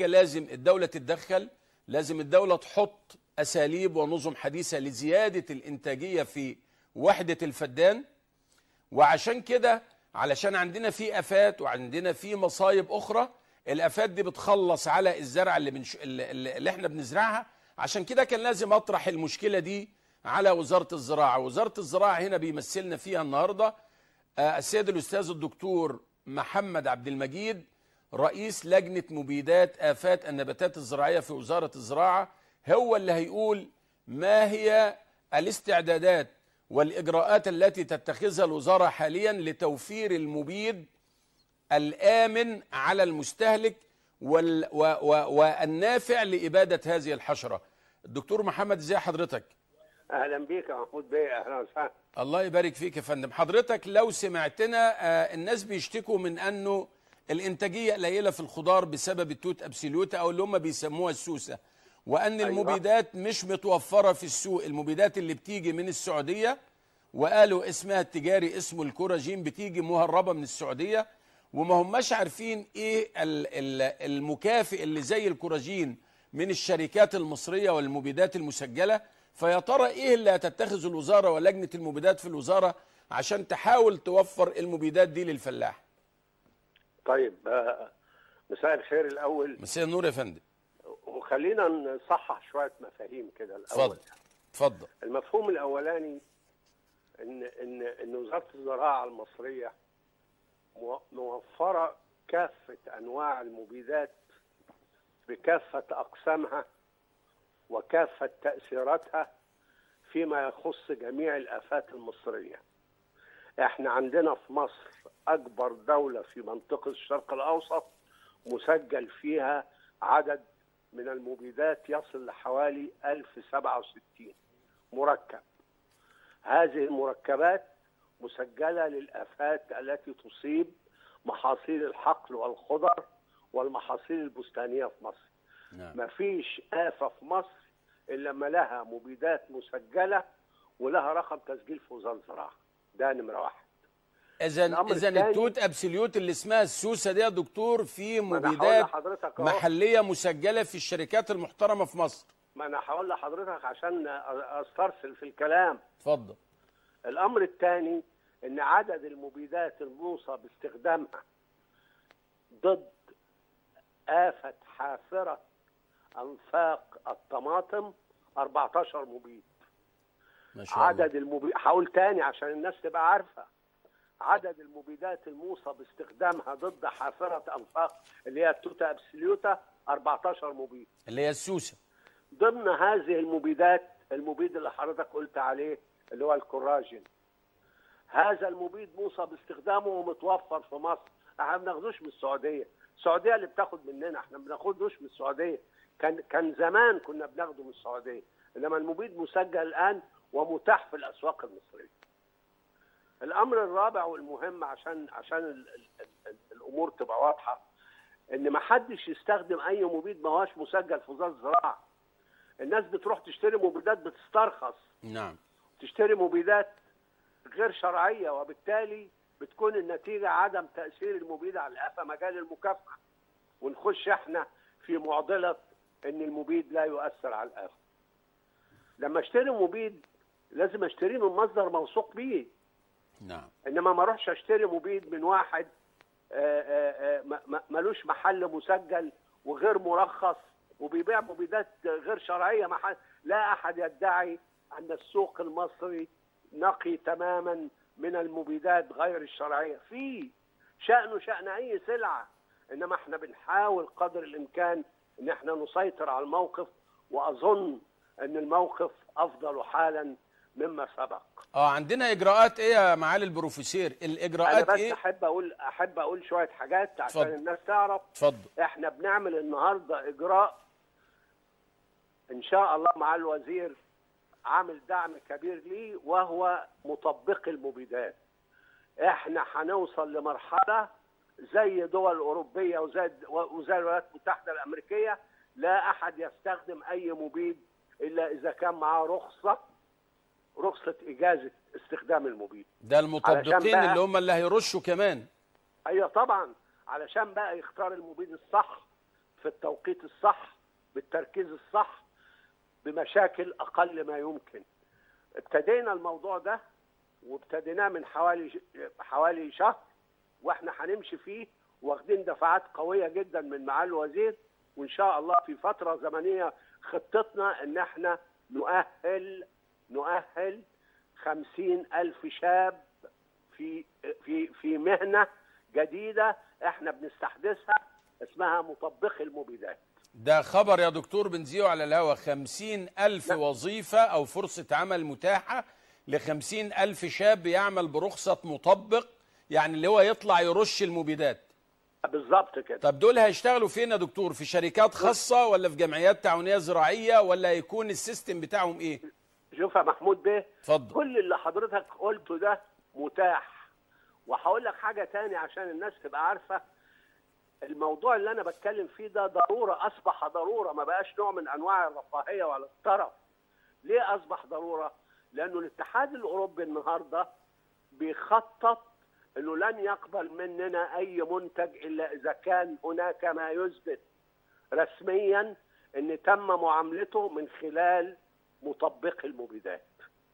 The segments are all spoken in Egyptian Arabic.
لازم الدولة تتدخل لازم الدولة تحط أساليب ونظم حديثة لزيادة الإنتاجية في وحدة الفدان وعشان كده علشان عندنا في آفات وعندنا في مصايب أخرى الآفات دي بتخلص على الزرع اللي, بنش... اللي, اللي احنا بنزرعها عشان كده كان لازم أطرح المشكلة دي على وزارة الزراعة وزارة الزراعة هنا بيمثلنا فيها النهاردة آه، السيد الأستاذ الدكتور محمد عبد المجيد رئيس لجنة مبيدات آفات النباتات الزراعية في وزارة الزراعة هو اللي هيقول ما هي الاستعدادات والإجراءات التي تتخذها الوزارة حاليا لتوفير المبيد الآمن على المستهلك وال و و والنافع لإبادة هذه الحشرة الدكتور محمد ازي حضرتك اهلا بيك يا محمود بيه اهلا وسهلا الله يبارك فيك يا فندم حضرتك لو سمعتنا آه، الناس بيشتكوا من انه الانتاجيه قليله في الخضار بسبب التوت ابسوليوتا او اللي هم بيسموها السوسه وان أيوة. المبيدات مش متوفره في السوق المبيدات اللي بتيجي من السعوديه وقالوا اسمها التجاري اسمه الكوراجين بتيجي مهربه من السعوديه وما هماش عارفين ايه ال- ال- المكافئ اللي زي الكوراجين من الشركات المصريه والمبيدات المسجله فيا ترى ايه اللي هتتخذ الوزاره ولجنه المبيدات في الوزاره عشان تحاول توفر المبيدات دي للفلاح طيب آه، مساء الخير الاول مساء النور يا فندم وخلينا نصحح شويه مفاهيم كده الاول اتفضل اتفضل المفهوم الاولاني ان ان ان وزاره الزراعه المصريه مو- موفره كافه انواع المبيدات بكافه اقسامها وكافه تاثيراتها فيما يخص جميع الافات المصريه. احنا عندنا في مصر اكبر دوله في منطقه الشرق الاوسط مسجل فيها عدد من المبيدات يصل لحوالي 1067 مركب. هذه المركبات مسجله للافات التي تصيب محاصيل الحقل والخضر والمحاصيل البستانيه في مصر. نعم ما فيش آفة في مصر إلا لما لها مبيدات مسجلة ولها رقم تسجيل في وزارة الزراعة ده نمرة واحد اذا الأمر اذا الثاني- التوت ابسوليوت اللي اسمها السوسه دي يا دكتور في ما أنا هقول مبيدات لحضرتك أهو محليه مسجله في الشركات المحترمه في مصر ما أنا هقول لحضرتك عشان أسترسل في الكلام اتفضل الأمر الثاني إن عدد المبيدات الموصى باستخدامها ضد آفة حافرة أنفاق الطماطم 14 مبيد ما شاء الله عدد المبيد هقول تاني عشان الناس تبقى عارفه عدد المبيدات الموصى باستخدامها ضد حافره انفاق اللي هي التوتا ابسوليوتا 14 مبيد اللي هي السوسه ضمن هذه المبيدات المبيد اللي حضرتك قلت عليه اللي هو الكوراجين هذا المبيد موصى باستخدامه ومتوفر في مصر احنا ما بناخدوش من السعوديه السعوديه اللي بتاخد مننا احنا ما بناخدوش من السعوديه كان كان زمان كنا بناخده من السعوديه انما المبيد مسجل الان ومتاح في الاسواق المصريه الامر الرابع والمهم عشان عشان ال ال ال الامور تبقى واضحه ان ما حدش يستخدم اي مبيد ما هوش مسجل في وزاره الزراعه الناس بتروح تشتري مبيدات بتسترخص نعم تشتري مبيدات غير شرعيه وبالتالي بتكون النتيجه عدم تاثير المبيد على الافه مجال المكافحه ونخش احنا في معضله ان المبيد لا يؤثر على الافه لما اشتري مبيد لازم اشتريه من مصدر موثوق بيه نعم انما ما اروحش اشتري مبيد من واحد آه، آه، آه، ما- ما- ملوش محل مسجل وغير مرخص وبيبيع مبيدات غير شرعيه ما حد- لا احد يدعي ان السوق المصري نقي تماما من المبيدات غير الشرعيه في شانه شان اي سلعه انما احنا بنحاول قدر الامكان ان احنا نسيطر على الموقف واظن ان الموقف افضل حالا مما سبق اه عندنا اجراءات ايه يا معالي البروفيسور انا الاجراءات بس ايه احب اقول احب اقول شويه حاجات عشان اتفضل. الناس تعرف اتفضل احنا بنعمل النهارده اجراء ان شاء الله مع الوزير عامل دعم كبير ليه وهو مطبق المبيدات احنا هنوصل لمرحله زي دول اوروبيه وزي وزي الولايات المتحده الامريكيه لا احد يستخدم اي مبيد الا اذا كان معاه رخصه رخصه اجازه استخدام المبيد ده المطبقين علشان بقى- اللي هم اللي هيرشوا كمان ايوه طبعا علشان بقى يختار المبيد الصح في التوقيت الصح بالتركيز الصح بمشاكل اقل ما يمكن ابتدينا الموضوع ده وابتديناه من حوالي حوالي شهر واحنا هنمشي فيه واخدين دفعات قويه جدا من معالي الوزير وان شاء الله في فتره زمنيه خطتنا ان احنا نؤهل نؤهل خمسين ألف شاب في في في مهنة جديدة احنا بنستحدثها اسمها مطبخي المبيدات ده خبر يا دكتور بنزيو على الهوا خمسين ألف نعم. وظيفة أو فرصة عمل متاحة لخمسين ألف شاب يعمل برخصة مطبق يعني اللي هو يطلع يرش المبيدات بالظبط كده طب دول هيشتغلوا فين يا دكتور في شركات خاصة ولا في جمعيات تعاونية زراعية ولا هيكون السيستم بتاعهم ايه شوف يا محمود بيه اتفضل كل اللي حضرتك قلته ده متاح وهقول لك حاجة تاني عشان الناس تبقى عارفة الموضوع اللي أنا بتكلم فيه ده ضرورة أصبح ضرورة ما بقاش نوع من أنواع الرفاهية ولا الطرف ليه أصبح ضرورة؟ لأنه الاتحاد الأوروبي النهاردة بيخطط أنه لن يقبل مننا أي منتج إلا إذا كان هناك ما يثبت رسميا أن تم معاملته من خلال مطبقي المبيدات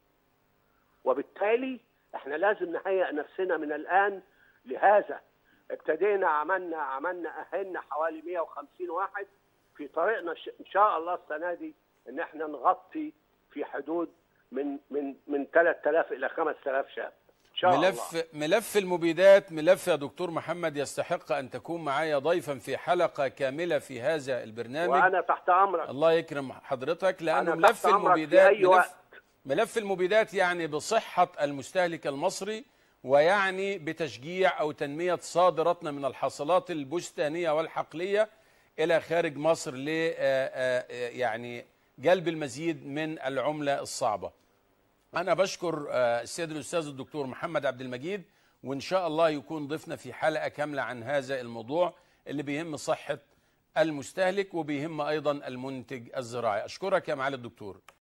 وبالتالي احنا لازم نهيئ نفسنا من الان لهذا ابتدينا عملنا عملنا اهلنا حوالي 150 واحد في طريقنا ش- ان شاء الله السنه دي ان احنا نغطي في حدود من من من 3000 الى 5000 شاب ان شاء الله ملف ملف المبيدات ملف يا دكتور محمد يستحق ان تكون معايا ضيفا في حلقه كامله في هذا البرنامج وانا تحت امرك الله يكرم حضرتك لانه أنا ملف تحت أمرك في المبيدات أي ملف, وقت. ملف المبيدات يعني بصحه المستهلك المصري ويعني بتشجيع او تنميه صادراتنا من الحاصلات البستانيه والحقليه الى خارج مصر ل آه، آه، يعني جلب المزيد من العمله الصعبه. أنا بشكر آه، السيد الأستاذ الدكتور محمد عبد المجيد وإن شاء الله يكون ضيفنا في حلقة كاملة عن هذا الموضوع اللي بيهم صحة المستهلك وبيهم أيضا المنتج الزراعي أشكرك يا معالي الدكتور